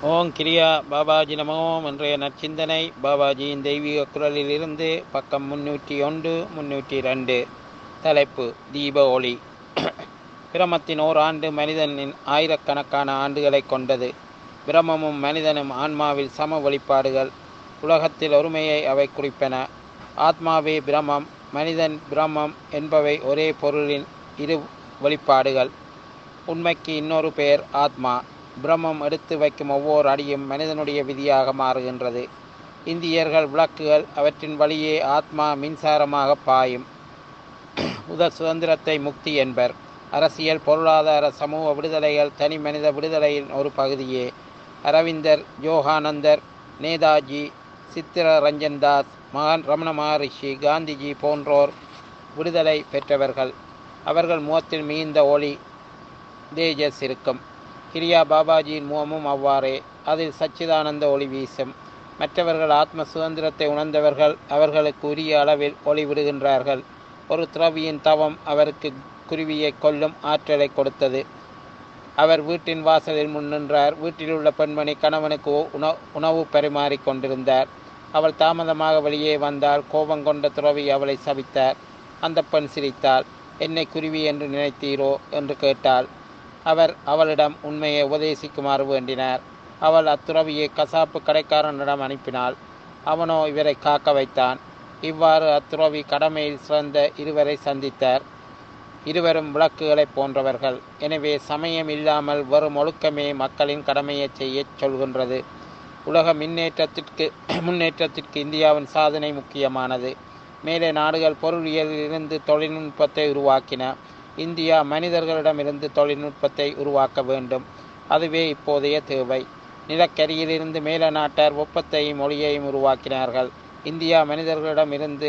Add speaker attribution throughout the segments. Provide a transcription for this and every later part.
Speaker 1: ஓம் கிரியா பாபாஜி நமோம் இன்றைய நற்சிந்தனை பாபாஜியின் தெய்வீக குரலிலிருந்து பக்கம் முன்னூற்றி ஒன்று முன்னூற்றி ரெண்டு தலைப்பு தீப ஒளி பிரமத்தின் ஓர் ஆண்டு மனிதனின் ஆயிரக்கணக்கான ஆண்டுகளை கொண்டது பிரமமும் மனிதனும் ஆன்மாவில் சம வெளிப்பாடுகள் உலகத்தில் ஒருமையை அவை குறிப்பன ஆத்மாவே பிரமம் மனிதன் பிரம்மம் என்பவை ஒரே பொருளின் இரு வெளிப்பாடுகள் உண்மைக்கு இன்னொரு பெயர் ஆத்மா பிரம்மம் எடுத்து வைக்கும் ஒவ்வொரு அடியும் மனிதனுடைய விதியாக மாறுகின்றது இந்தியர்கள் விளக்குகள் அவற்றின் வழியே ஆத்மா மின்சாரமாக பாயும் உதர் சுதந்திரத்தை முக்தி என்பர் அரசியல் பொருளாதார சமூக விடுதலைகள் தனி மனித விடுதலையின் ஒரு பகுதியே அரவிந்தர் யோகானந்தர் நேதாஜி சித்திர ரஞ்சன் தாஸ் மகான் ரமண மகரிஷி காந்திஜி போன்றோர் விடுதலை பெற்றவர்கள் அவர்கள் முகத்தில் மிகுந்த ஒளி தேஜஸ் இருக்கும் கிரியா பாபாஜியின் முகமும் அவ்வாறே அதில் சச்சிதானந்த ஒளி வீசும் மற்றவர்கள் ஆத்ம சுதந்திரத்தை உணர்ந்தவர்கள் அவர்களுக்கு உரிய அளவில் ஒளி விடுகின்றார்கள் ஒரு துறவியின் தவம் அவருக்கு குருவியை கொல்லும் ஆற்றலை கொடுத்தது அவர் வீட்டின் வாசலில் முன் நின்றார் வீட்டில் உள்ள பெண்மணி கணவனுக்கு உணவு உணவு பரிமாறிக் கொண்டிருந்தார் அவள் தாமதமாக வெளியே வந்தால் கோபம் கொண்ட துறவி அவளை சபித்தார் அந்த பெண் சிரித்தாள் என்னை குருவி என்று நினைத்தீரோ என்று கேட்டாள் அவர் அவளிடம் உண்மையை உபதேசிக்குமாறு வேண்டினார் அவள் அத்துறவியை கசாப்பு கடைக்காரனிடம் அனுப்பினாள் அவனோ இவரை காக்க வைத்தான் இவ்வாறு அத்துறவி கடமையில் சிறந்த இருவரை சந்தித்தார் இருவரும் விளக்குகளைப் போன்றவர்கள் எனவே சமயம் இல்லாமல் வெறும் ஒழுக்கமே மக்களின் கடமையை செய்யச் சொல்கின்றது உலக முன்னேற்றத்திற்கு முன்னேற்றத்திற்கு இந்தியாவின் சாதனை முக்கியமானது மேலே நாடுகள் பொருளியலிலிருந்து தொழில்நுட்பத்தை உருவாக்கின இந்தியா மனிதர்களிடமிருந்து தொழில்நுட்பத்தை உருவாக்க வேண்டும் அதுவே இப்போதைய தேவை நிலக்கரியிலிருந்து மேல நாட்டார் வெப்பத்தையும் ஒளியையும் உருவாக்கினார்கள் இந்தியா மனிதர்களிடமிருந்து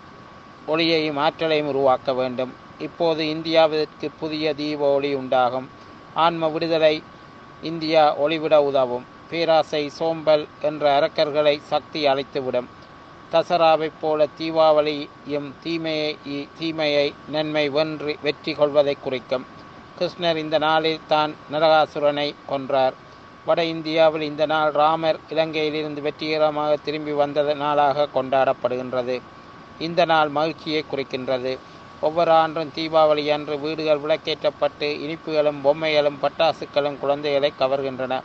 Speaker 1: ஒளியையும் ஆற்றலையும் உருவாக்க வேண்டும் இப்போது இந்தியாவிற்கு புதிய தீப ஒளி உண்டாகும் ஆன்ம விடுதலை இந்தியா ஒளிவிட உதவும் பேராசை சோம்பல் என்ற அரக்கர்களை சக்தி அழைத்துவிடும் தசராவைப் போல தீபாவளியும் தீமையை தீமையை நன்மை வென்று வெற்றி கொள்வதை குறிக்கும் கிருஷ்ணர் இந்த நாளில் தான் நரகாசுரனை கொன்றார் வட இந்தியாவில் இந்த நாள் ராமர் இலங்கையிலிருந்து வெற்றிகரமாக திரும்பி வந்த நாளாக கொண்டாடப்படுகின்றது இந்த நாள் மகிழ்ச்சியை குறிக்கின்றது ஒவ்வொரு ஆண்டும் தீபாவளி அன்று வீடுகள் விளக்கேற்றப்பட்டு இனிப்புகளும் பொம்மைகளும் பட்டாசுகளும் குழந்தைகளை கவர்கின்றன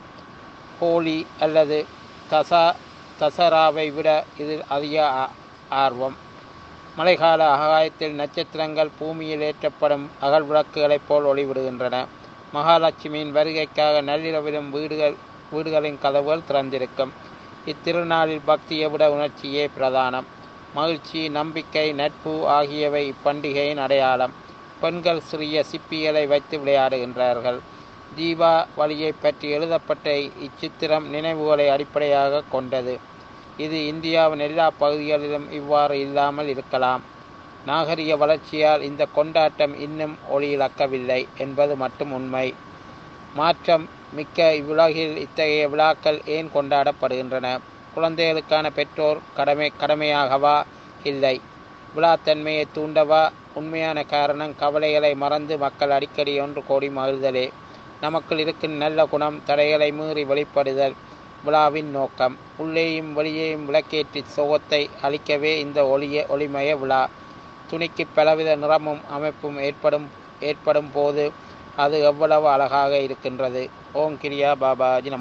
Speaker 1: ஹோலி அல்லது தசா தசராவை விட இதில் அதிக ஆர்வம் மழைக்கால ஆகாயத்தில் நட்சத்திரங்கள் பூமியில் ஏற்றப்படும் அகல் விளக்குகளைப் போல் ஒளிவிடுகின்றன மகாலட்சுமியின் வருகைக்காக நள்ளிரவிலும் வீடுகள் வீடுகளின் கதவுகள் திறந்திருக்கும் இத்திருநாளில் பக்தியை விட உணர்ச்சியே பிரதானம் மகிழ்ச்சி நம்பிக்கை நட்பு ஆகியவை இப்பண்டிகையின் அடையாளம் பெண்கள் சிறிய சிப்பிகளை வைத்து விளையாடுகின்றார்கள் தீபா வழியை பற்றி எழுதப்பட்ட இச்சித்திரம் நினைவுகளை அடிப்படையாக கொண்டது இது இந்தியாவின் எல்லா பகுதிகளிலும் இவ்வாறு இல்லாமல் இருக்கலாம் நாகரிக வளர்ச்சியால் இந்த கொண்டாட்டம் இன்னும் ஒளியிழக்கவில்லை என்பது மட்டும் உண்மை மாற்றம் மிக்க இவ்வுலகில் இத்தகைய விழாக்கள் ஏன் கொண்டாடப்படுகின்றன குழந்தைகளுக்கான பெற்றோர் கடமை கடமையாகவா இல்லை விழாத்தன்மையை தூண்டவா உண்மையான காரணம் கவலைகளை மறந்து மக்கள் அடிக்கடி ஒன்று கோடி மகிழ்தலே நமக்குள் இருக்கும் நல்ல குணம் தடைகளை மீறி வெளிப்படுதல் விழாவின் நோக்கம் உள்ளேயும் வெளியேயும் விளக்கேற்றி சோகத்தை அளிக்கவே இந்த ஒளிய ஒளிமய விழா துணிக்கு பலவித நிறமும் அமைப்பும் ஏற்படும் ஏற்படும் போது அது எவ்வளவு அழகாக இருக்கின்றது ஓம் கிரியா பாபாஜி